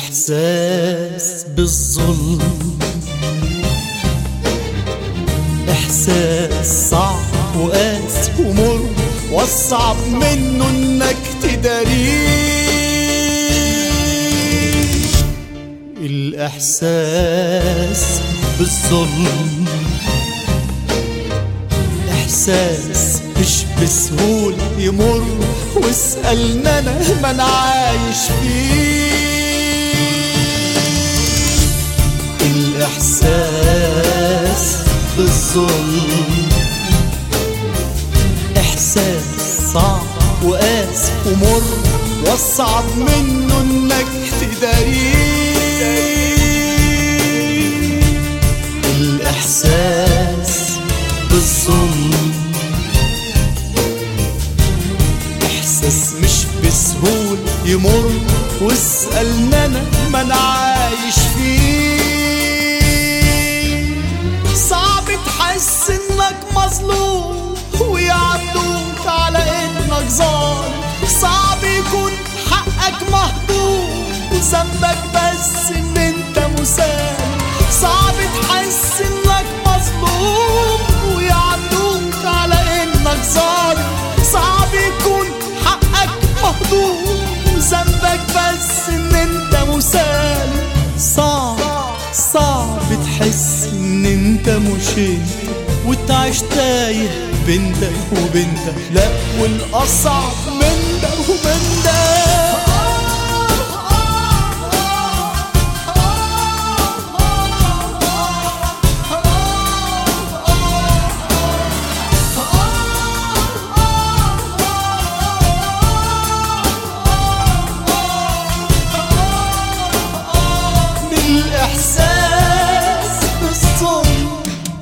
الإحساس بالظلم إحساس صعب وقاس ومر والصعب منه إنك تداريه الإحساس بالظلم إحساس مش بسهولة يمر واسألنا أنا ما أنا عايش فيه الإحساس بالظلم إحساس صعب وقاس ومر والصعب منه إنك تداريه الإحساس بالظلم إحساس مش بسهولة يمر واسألنا أنا ما أنا عايش فيه صعب تحس إنك مظلوم ويعدوك على إنك ظالم صعب يكون حقك مهضوم وذنبك بس إن أنت مسالم صعب تحس إنك مظلوم ويعدوك على إنك ظالم صعب يكون حقك مهضوم وذنبك بس إن أنت مسالم صعب صعب تحس إن أنت مش أنت وتعيش تايه بين ده وبين ده لا والأصعب من ده ومن ده بالإحساس بالظلم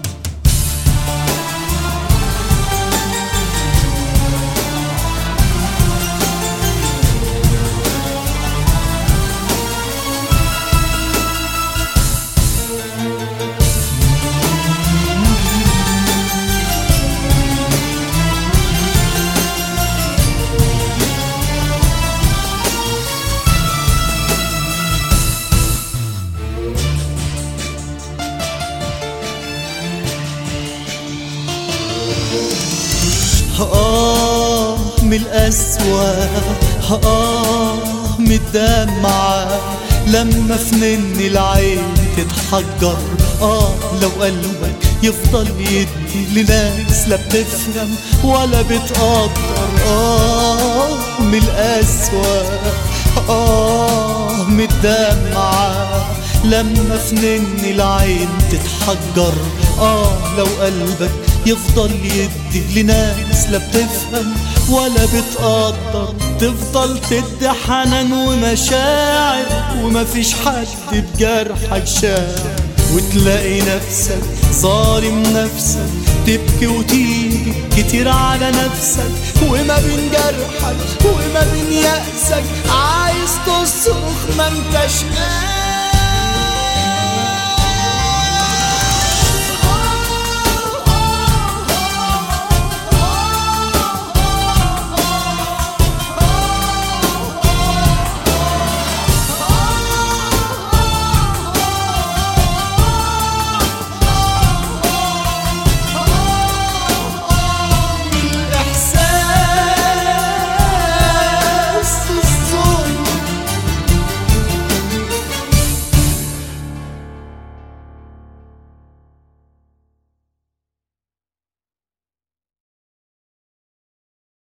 آه من الأسوأ آه من الدمعة لما فنن العين تتحجر آه لو قلبك يفضل يدي لناس لا بتفهم ولا بتقدر آه من الأسوأ آه من الدمعة لما فنن العين تتحجر آه لو قلبك يفضل يدي لناس لا بتفهم ولا بتقدر تفضل تدي حنان ومشاعر ومفيش حد بجرحك شاعر وتلاقي نفسك ظالم نفسك تبكي وتيجي كتير على نفسك وما بين جرحك وما بين يأسك عايز تصرخ ما انتش قادر